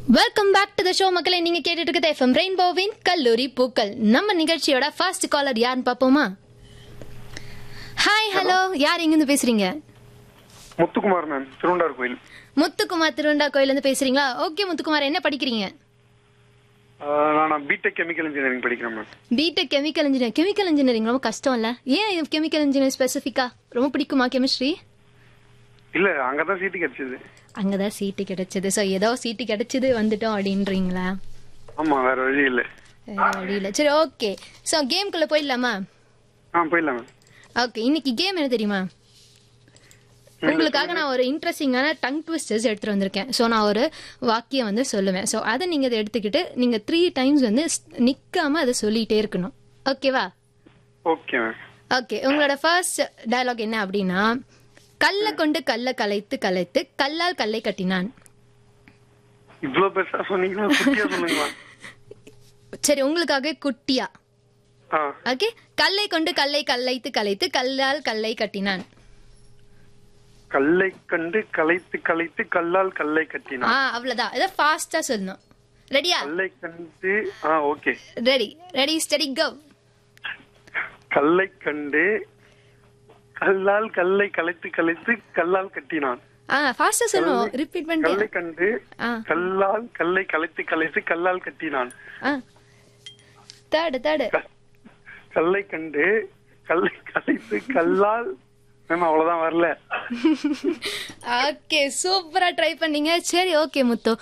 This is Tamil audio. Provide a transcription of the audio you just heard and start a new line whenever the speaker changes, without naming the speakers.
Welcome back to the show மக்களை நீங்க கேட்டுட்டு இருக்கிறது எஃப்எம் ரெயின்போவின் கல்லூரி பூக்கள் நம்ம நிகழ்ச்சியோட ஃபர்ஸ்ட் காலர் யாருன்னு பாப்போமா ஹாய் ஹலோ யார் எங்க இருந்து பேசுறீங்க
முத்துக்குமார் மேம் திருவண்டார் கோயில்
முத்துக்குமார் திருவண்டா கோயில இருந்து பேசுறீங்களா ஓகே முத்துக்குமார் என்ன படிக்கிறீங்க
ஆஹ் நான் பிடெக் கெமிக்கல் இன்ஜினியரிங் படிக்கிறேன் ma'am
B Tech chemical engineer chemical engineering ரொம்ப கஷ்டம் இல்ல ஏன் கெமிக்கல் இன்ஜினியர் ஸ்பெசிஃபிக்கா ரொம்ப பிடிக்குமா கெமிஸ்ட்ரி
இல்ல அங்கதான் சீட்டு கிடைச்சது
அங்கதான் சீட்டு கிடைச்சது ஸோ ஏதோ சீட்டு கிடைச்சது வந்துட்டோம் அப்படின்றீங்களா
ஆமா வேற வழி இல்ல
வேற வழி இல்ல சரி ஓகே ஸோ கேம்குள்ள போயிடலாமா
ஆ போயிடலாம் மேம்
ஓகே இன்னைக்கு கேம் என்ன தெரியுமா உங்களுக்காக நான் ஒரு இன்ட்ரெஸ்டிங்கான டங் ட்விஸ்டர்ஸ் எடுத்துட்டு வந்திருக்கேன் ஸோ நான் ஒரு வாக்கியம் வந்து சொல்லுவேன் ஸோ அதை நீங்க இதை எடுத்துக்கிட்டு நீங்க த்ரீ டைம்ஸ் வந்து ஸ்- நிக்காம அதை சொல்லிட்டே இருக்கணும் ஓகேவா
ஓகே மேம்
ஓகே உங்களோட ஃபர்ஸ்ட் டயலாக் என்ன அப்படின்னா கல்லை கொண்டு கல்லை கலைத்து கலைத்து கல்லால் கல்லை கட்டினான்
இவ்வளவு பெருசா சொன்னீங்களா குட்டியா சொல்லுங்களா
சரி உங்களுக்காக குட்டியா
ஆ
ஓகே கல்லை கொண்டு கல்லை கலைத்து கலைத்து கல்லால் கல்லை கட்டினான்
கல்லை கண்டு கலைத்து கலைத்து கல்லால் கல்லை
ஆ
கட்டினான்
அவ்வளவுதான் இதை ஃபாஸ்டா சொல்லணும் ரெடியா
கல்லை கண்டு ஆ okay
ready ready steady go
கல்லை கண்டு கல்லால் கல்லை கலைத்து கலைத்து கல்லால் கட்டினான்
ஆ ஃபாஸ்டா சொல்லணும் ரிப்பீட்
கல்லை
பண்ணிட்டு
கண்டு
ஆ.
கல்லால் கல்லை கலைத்து கலைத்து கல்லால் கட்டினான்
ஆ தேர்டு தேர்டு
க- கல்லை கண்டு கல்லை கலைத்து கல்லால் மேம் அவ்வளவுதான் வரல
ஓகே சூப்பரா ட்ரை பண்ணீங்க சரி ஓகே முத்து